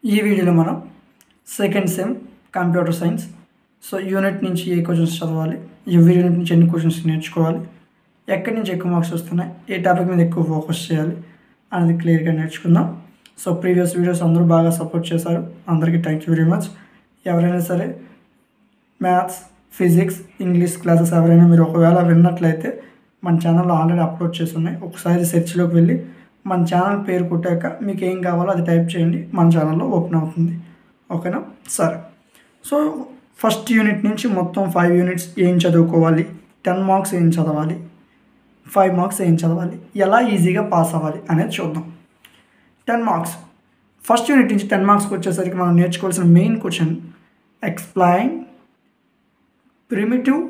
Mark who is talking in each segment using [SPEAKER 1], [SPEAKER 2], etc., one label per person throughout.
[SPEAKER 1] ఈ వీడియోలో మనం second sem computer science so unit నుంచి ఏ క్వశ్చన్స్ చదవాలి ఎవరి యూనిట్ నుంచి ఎన్ని క్వశ్చన్స్ నేర్చుకోవాలి ఎక్కడి నుంచి ఎక్కువ మార్క్స్ వస్తున్నాయి ఏ టాపిక్ మీద ఎక్కువ ఫోకస్ చేయాలి అనేది క్లియర్గా నేర్చుకుందాం సో ప్రీవియస్ వీడియోస్ అందరూ బాగా సపోర్ట్ చేశారు అందరికీ థ్యాంక్ యూ వెరీ మచ్ ఎవరైనా సరే మ్యాథ్స్ ఫిజిక్స్ ఇంగ్లీష్ క్లాసెస్ ఎవరైనా మీరు ఒకవేళ విన్నట్లయితే మన ఛానల్లో ఆల్రెడీ అప్లోడ్ చేసి ఉన్నాయి ఒకసారి సెర్చ్లోకి వెళ్ళి మన ఛానల్ పేరు కొట్టాక మీకు ఏం కావాలో అది టైప్ చేయండి మన ఛానల్లో ఓపెన్ అవుతుంది ఓకేనా సరే సో ఫస్ట్ యూనిట్ నుంచి మొత్తం ఫైవ్ యూనిట్స్ ఏం చదువుకోవాలి టెన్ మార్క్స్ ఏం చదవాలి ఫైవ్ మార్క్స్ ఏం చదవాలి ఎలా ఈజీగా పాస్ అవ్వాలి అనేది చూద్దాం టెన్ మార్క్స్ ఫస్ట్ యూనిట్ నుంచి టెన్ మార్క్స్కి వచ్చేసరికి మనం నేర్చుకోవాల్సిన main question explain primitive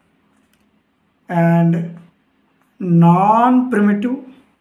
[SPEAKER 1] and non primitive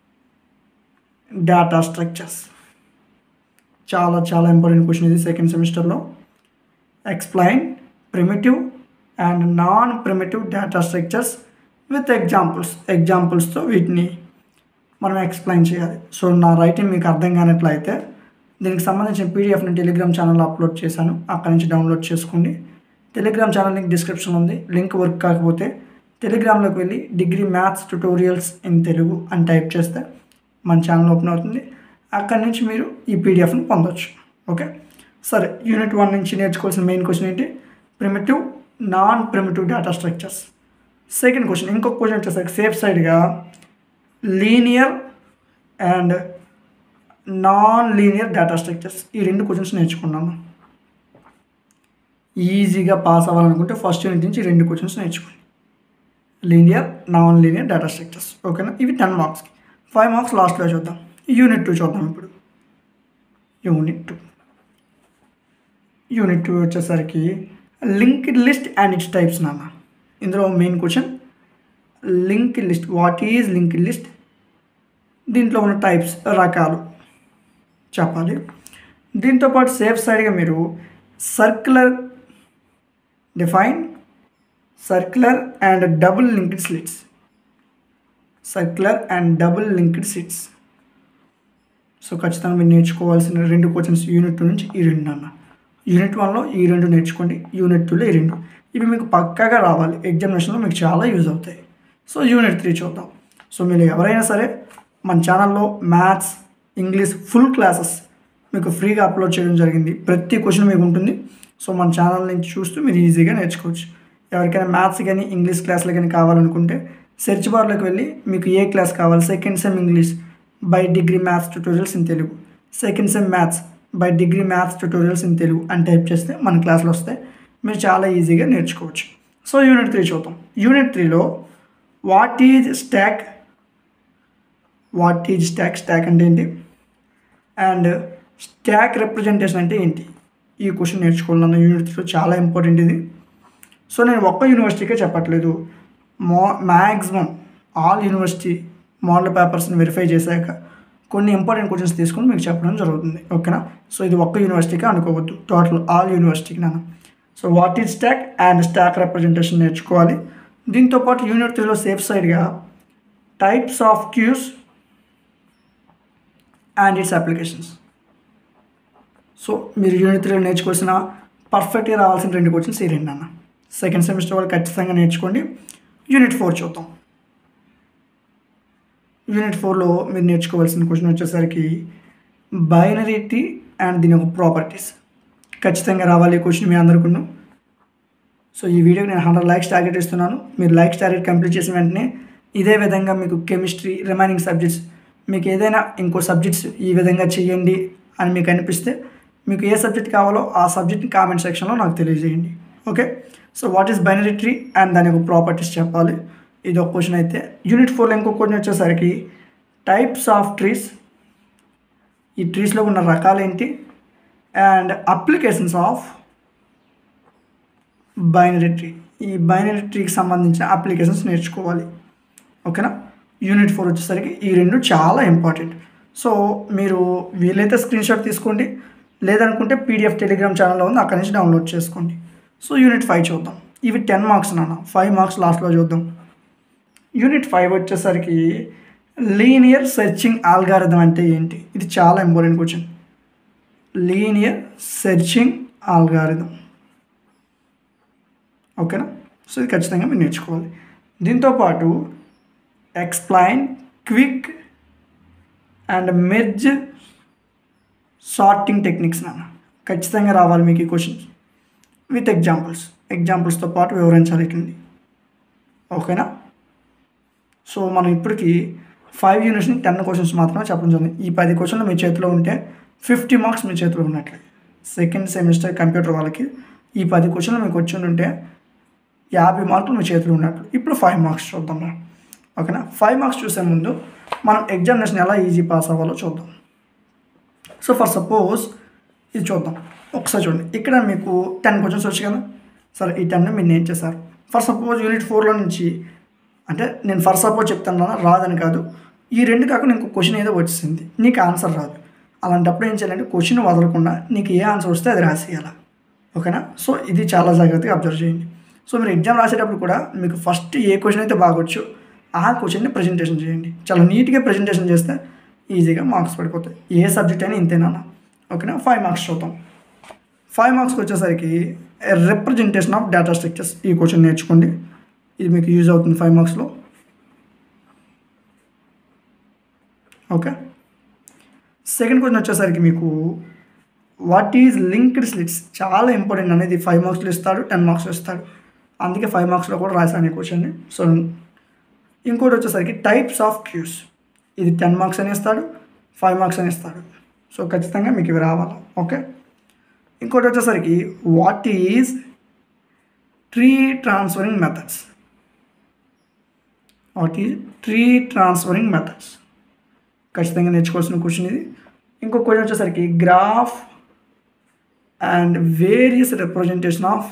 [SPEAKER 1] data structures చాలా చాలా ఇంపార్టెంట్ క్వశ్చన్ ఇది సెకండ్ సెమిస్టర్లో explain primitive and non primitive data structures with examples ఎగ్జాంపుల్స్తో వీటిని మనం ఎక్స్ప్లెయిన్ చేయాలి సో నా రైటింగ్ మీకు అర్థం కానట్లయితే దీనికి సంబంధించిన పీడిఎఫ్ని టెలిగ్రామ్ ఛానల్లో అప్లోడ్ చేశాను అక్కడి నుంచి డౌన్లోడ్ చేసుకోండి టెలిగ్రామ్ ఛానల్ లింక్ డిస్క్రిప్షన్ ఉంది లింక్ వర్క్ కాకపోతే టెలిగ్రామ్లోకి వెళ్ళి degree maths tutorials in Telugu అని టైప్ చేస్తే మన ఛానల్ ఓపెన్ అవుతుంది అక్కడి నుంచి మీరు ఈ పీడిఎఫ్ని పొందవచ్చు ఓకే సరే యూనిట్ వన్ నుంచి నేర్చుకోవాల్సిన మెయిన్ క్వశ్చన్ ఏంటి primitive non primitive data structures second question ఇంకొక క్వశ్చన్ వచ్చేసరికి సేఫ్ సైడ్గా linear and non linear data structures ఈ రెండు క్వశ్చన్స్ నేర్చుకున్నాను ఈజీగా పాస్ అవ్వాలనుకుంటే ఫస్ట్ యూనిట్ నుంచి ఈ రెండు క్వశ్చన్స్ నేర్చుకోండి linear non linear data structures ఓకేనా ఇవి టెన్ మార్క్స్కి ఫైవ్ మార్క్స్ లాస్ట్లో చూద్దాం యూనిట్ టూ చూద్దాం ఇప్పుడు యూనిట్ టూ యూనిట్ టూ వచ్చేసరికి linked list and its types నాన్న ఇందులో main question link list what is link list దీంట్లో ఉన్న టైప్స్ రకాలు చెప్పాలి దీంతోపాటు సేఫ్ సైడ్గా మీరు circular define circular and double linked lists circular and double linked lists so ఖచ్చితంగా మీరు నేర్చుకోవాల్సిన రెండు క్వశ్చన్స్ యూనిట్ టూ నుంచి ఈ రెండు అన్న యూనిట్ వన్లో ఈ రెండు నేర్చుకోండి యూనిట్ టూలో ఈ రెండు ఇవి మీకు పక్కాగా రావాలి ఎగ్జామినేషన్లో మీకు చాలా యూజ్ అవుతాయి సో యూనిట్ త్రీ చూద్దాం సో మీరు ఎవరైనా సరే మన ఛానల్లో మ్యాథ్స్ ఇంగ్లీష్ ఫుల్ క్లాసెస్ మీకు ఫ్రీగా అప్లోడ్ చేయడం జరిగింది ప్రతి క్వశ్చన్ మీకు ఉంటుంది సో మన ఛానల్ నుంచి చూస్తూ మీరు ఈజీగా నేర్చుకోవచ్చు ఎవరికైనా మ్యాథ్స్ కానీ ఇంగ్లీష్ క్లాసులు కానీ కావాలనుకుంటే సెర్చ్ బార్లోకి వెళ్ళి మీకు ఏ క్లాస్ కావాలి second sem English by degree maths tutorials in Telugu second sem maths by degree maths tutorials in Telugu అని టైప్ చేస్తే మన క్లాసులు వస్తాయి మీరు చాలా ఈజీగా నేర్చుకోవచ్చు సో యూనిట్ త్రీ చూద్దాం యూనిట్ త్రీలో what is stack what is stack stack అంటే ఏంటి అండ్ స్టాక్ రిప్రజెంటేషన్ అంటే ఏంటి ఈ క్వశ్చన్ నేర్చుకోవాలన్న యూనిట్ త్రీలో చాలా ఇంపార్టెంట్ ఇది సో నేను ఒక్క యూనివర్సిటీకే చెప్పట్లేదు మో మ్యాక్సిమం ఆల్ యూనివర్సిటీ మోడల్ పేపర్స్ని వెరిఫై చేశాక కొన్ని ఇంపార్టెంట్ క్వశ్చన్స్ తీసుకొని మీకు చెప్పడం జరుగుతుంది ఓకేనా సో ఇది ఒక్క యూనివర్సిటీకే అనుకోవద్దు టోటల్ ఆల్ యూనివర్సిటీకి నాన్న so what is stack and stack representation నేర్చుకోవాలి దీంతోపాటు యూనిట్ త్రీలో సేఫ్ సైడ్గా types of queues and its applications so మీరు యూనిట్ త్రీలో నేర్చుకోవాల్సిన పర్ఫెక్ట్గా రావాల్సిన రెండు క్వశ్చన్స్ ఈ రెండు అన్న సెకండ్ సెమిస్టర్ వాళ్ళు ఖచ్చితంగా నేర్చుకోండి యూనిట్ ఫోర్ చూద్దాం యూనిట్ ఫోర్లో మీరు నేర్చుకోవాల్సిన క్వశ్చన్ వచ్చేసరికి బైనరీ టీ అండ్ దీని యొక్క ప్రాపర్టీస్ ఖచ్చితంగా రావాలి క్వశ్చన్ మీ అందరికీ సో ఈ వీడియోకి నేను హండ్రెడ్ లైక్స్ టార్గెట్ ఇస్తున్నాను మీరు లైక్స్ టార్గెట్ కంప్లీట్ చేసిన వెంటనే ఇదే విధంగా మీకు కెమిస్ట్రీ రిమైనింగ్ సబ్జెక్ట్స్ మీకు ఏదైనా ఇంకో సబ్జెక్ట్స్ ఈ విధంగా చేయండి అని మీకు అనిపిస్తే మీకు ఏ సబ్జెక్ట్ కావాలో ఆ సబ్జెక్ట్ని కామెంట్ సెక్షన్లో నాకు తెలియజేయండి okay so what is binary tree and దాని యొక్క ప్రాపర్టీస్ చెప్పాలి ఇది ఒక క్వశ్చన్ అయితే యూనిట్ ఫోర్లో ఇంకో క్వశ్చన్ వచ్చేసరికి టైప్స్ ఆఫ్ ట్రీస్ ఈ ట్రీస్లో ఉన్న రకాలు ఏంటి and applications of binary tree ఈ బైనరీ ట్రీకి సంబంధించిన అప్లికేషన్స్ నేర్చుకోవాలి ఓకేనా యూనిట్ ఫోర్ వచ్చేసరికి ఈ రెండు చాలా ఇంపార్టెంట్ సో మీరు వీలైతే స్క్రీన్ షాట్ తీసుకోండి లేదనుకుంటే పీడిఎఫ్ టెలిగ్రామ్ ఛానల్లో ఉంది అక్కడి నుంచి డౌన్లోడ్ చేసుకోండి సో యూనిట్ ఫైవ్ చూద్దాం ఇవి టెన్ మార్క్స్ నాన్న ఫైవ్ మార్క్స్ లాస్ట్లో చూద్దాం యూనిట్ ఫైవ్ వచ్చేసరికి లీనియర్ సెర్చింగ్ ఆల్గారిథం అంటే ఏంటి ఇది చాలా important question linear searching algorithm ఓకేనా సో ఇది ఖచ్చితంగా మీరు నేర్చుకోవాలి దీంతోపాటు explain quick and merge sorting techniques నాన్న ఖచ్చితంగా రావాలి మీకు ఈ క్వశ్చన్స్ విత్ ఎగ్జాంపుల్స్ ఎగ్జాంపుల్స్తో పాటు వివరించాలి ఇట్లండి ఓకేనా సో మనం ఇప్పటికి ఫైవ్ యూనిట్స్ని టెన్ క్వశ్చన్స్ మాత్రమే చెప్పడం జరిగింది ఈ పది క్వశ్చన్లు మీ చేతిలో ఉంటే ఫిఫ్టీ మార్క్స్ మీ చేతిలో ఉన్నట్లే సెకండ్ సెమిస్టర్ కంప్యూటర్ వాళ్ళకి ఈ పది క్వశ్చన్లు మీకు వచ్చి ఉంటే యాభై మార్కులు మీ చేతిలో ఉన్నట్లు ఇప్పుడు ఫైవ్ మార్క్స్ చూద్దాం మనం ఓకేనా ఫైవ్ మార్క్స్ చూసే ముందు మనం ఎగ్జామినేషన్ ఎలా ఈజీ పాస్ అవ్వాలో చూద్దాం సో ఫర్ సపోజ్ ఇది చూద్దాం ఒకసారి చూడండి ఇక్కడ మీకు టెన్ క్వశ్చన్స్ వచ్చాయి కదా సరే ఈ టెన్ మీరు ఏం చేశారు ఫర్ సపోజ్ యూనిట్ ఫోర్లో నుంచి అంటే నేను ఫర్ సపోజ్ చెప్తాను రాదని కాదు ఈ రెండు కాకుండా ఇంకో క్వశ్చన్ ఏదో వచ్చింది నీకు ఆన్సర్ రాదు అలాంటప్పుడు ఏం చేయాలంటే క్వశ్చన్ వదలకుండా నీకు ఏ ఆన్సర్ వస్తే అది రాసేయాలి ఓకేనా సో ఇది చాలా జాగ్రత్తగా అబ్జర్వ్ చేయండి సో మీరు ఎగ్జామ్ రాసేటప్పుడు కూడా మీకు ఫస్ట్ ఏ క్వశ్చన్ అయితే బాగొచ్చు ఆ క్వశ్చన్ని ప్రజెంటేషన్ చేయండి చాలా నీట్గా ప్రజెంటేషన్ చేస్తే ఈజీగా మార్క్స్ పడిపోతాయి ఏ సబ్జెక్ట్ అయినా ఇంతేనా ఓకేనా ఫైవ్ మార్క్స్ చూద్దాం ఫైవ్ మార్క్స్కి వచ్చేసరికి రిప్రజెంటేషన్ ఆఫ్ డేటా స్ట్రక్చర్స్ ఈ క్వశ్చన్ నేర్చుకోండి ఇది మీకు యూజ్ అవుతుంది ఫైవ్ మార్క్స్లో ఓకే సెకండ్ క్వశ్చన్ వచ్చేసరికి మీకు వాట్ ఈజ్ లింక్డ్ స్లిట్స్ చాలా ఇంపార్టెంట్ అనేది ఫైవ్ మార్క్స్లో ఇస్తాడు టెన్ మార్క్స్లో ఇస్తాడు అందుకే ఫైవ్ మార్క్స్లో కూడా రాశాను ఈ క్వశ్చన్ని సో ఇంకోటి వచ్చేసరికి టైప్స్ ఆఫ్ క్యూస్ ఇది టెన్ మార్క్స్ అని ఇస్తాడు ఫైవ్ మార్క్స్ అని ఇస్తాడు సో ఖచ్చితంగా మీకు ఇవి రావాలి ఓకే ఇంకోటి వచ్చేసరికి what is tree transferring methods what is tree transferring methods ఖచ్చితంగా నేర్చుకోవాల్సిన క్వశ్చన్ ఇది ఇంకో క్వశ్చన్ వచ్చేసరికి graph and various representation of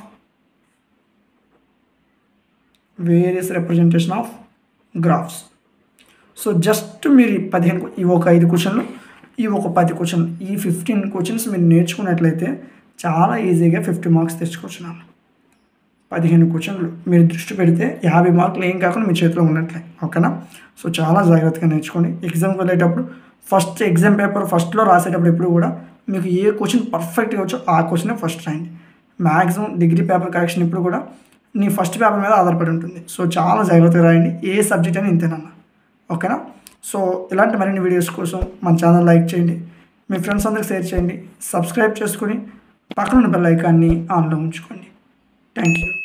[SPEAKER 1] various representation of graphs so just మీరు ఈ పదిహేను ఈ ఒక ఐదు క్వశ్చన్లు ఈ ఒక పది క్వశ్చన్ ఈ ఫిఫ్టీన్ క్వశ్చన్స్ మీరు నేర్చుకున్నట్లయితే చాలా ఈజీగా ఫిఫ్టీ మార్క్స్ తెచ్చుకోవచ్చున్నాను పదిహేను క్వశ్చన్లు మీరు దృష్టి పెడితే యాభై మార్కులు ఏం కాకుండా మీ చేతిలో ఉన్నట్లే ఓకేనా సో చాలా జాగ్రత్తగా నేర్చుకోండి ఎగ్జామ్కి వెళ్ళేటప్పుడు ఫస్ట్ ఎగ్జామ్ పేపర్ ఫస్ట్లో రాసేటప్పుడు ఎప్పుడు కూడా మీకు ఏ క్వశ్చన్ పర్ఫెక్ట్గా వచ్చో ఆ క్వశ్చనే ఫస్ట్ రాయండి మ్యాక్సిమం డిగ్రీ పేపర్ కరెక్షన్ ఇప్పుడు కూడా నీ ఫస్ట్ పేపర్ మీద ఆధారపడి ఉంటుంది సో చాలా జాగ్రత్తగా రాయండి ఏ సబ్జెక్ట్ అని ఇంతేనన్నా ఓకేనా సో ఇలాంటి మరిన్ని వీడియోస్ కోసం మన ఛానల్ లైక్ చేయండి మీ ఫ్రెండ్స్ అందరికి షేర్ చేయండి సబ్స్క్రైబ్ చేసుకొని పక్కన ఉన్న బెల్ ఐకాన్ని ఆన్లో ఉంచుకోండి థ్యాంక్ యూ